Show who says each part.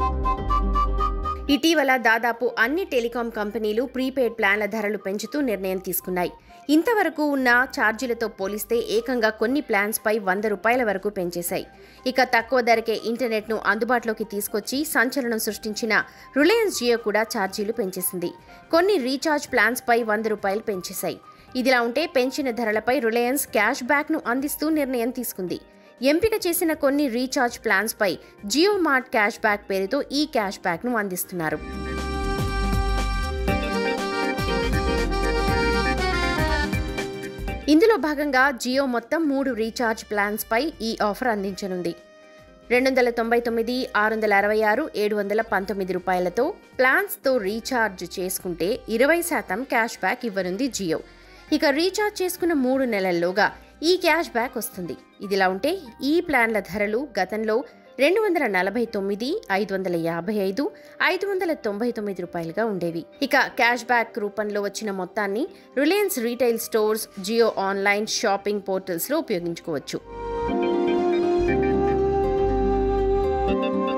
Speaker 1: ఇటీవల దాదాపు అన్ని టెలికాం కంపెనీలు ప్రీపెయిడ్ ప్లాన్ల ధరలు పెంచుతూ నిర్ణయం తీసుకున్నాయి ఇంతవరకు ఉన్న ఛార్జీలతో పోలిస్తే ఏకంగా కొన్ని ప్లాన్స్పై వంద రూపాయల వరకు పెంచేశాయి ఇక తక్కువ ధరకే ఇంటర్నెట్ను అందుబాటులోకి తీసుకొచ్చి సంచలనం సృష్టించిన రిలయన్స్ జియో కూడా ఛార్జీలు పెంచేసింది కొన్ని రీఛార్జ్ ప్లాన్స్పై వంద రూపాయలు పెంచేశాయి ఇదిలా ఉంటే పెంచిన ధరలపై రిలయన్స్ క్యాష్ బ్యాక్ను అందిస్తూ నిర్ణయం తీసుకుంది ఎంపిక చేసిన కొన్ని రీఛార్జ్ ప్లాన్స్పై జియో మార్ట్ క్యాష్ బ్యాక్ పేరుతో ఈ క్యాష్ బ్యాక్ను అందిస్తున్నారు ఇందులో భాగంగా జియో మొత్తం మూడు రీఛార్జ్ ప్లాన్స్పై ఈ ఆఫర్ అందించనుంది రెండు వందల తొంభై తొమ్మిది ఆరు వందల అరవై ఆరు ఏడు వందల పంతొమ్మిది రూపాయలతో ప్లాన్స్తో రీఛార్జ్ చేసుకుంటే ఇరవై శాతం క్యాష్ బ్యాక్ ఇవ్వనుంది జియో ఇక రీఛార్జ్ చేసుకున్న మూడు నెలల్లోగా ఈ క్యాష్ బ్యాక్ వస్తుంది ఇదిలా ఉంటే ఈ ప్లాన్ల ధరలు గతంలో రెండు వందల నలభై తొమ్మిది ఐదు వందల యాభై ఐదు ఐదు వందల తొంభై తొమ్మిది రూపాయలుగా ఉండేవి ఇక క్యాష్ బ్యాక్ రూపంలో వచ్చిన మొత్తాన్ని Reliance retail stores Jio online shopping పోర్టల్స్లో ఉపయోగించుకోవచ్చు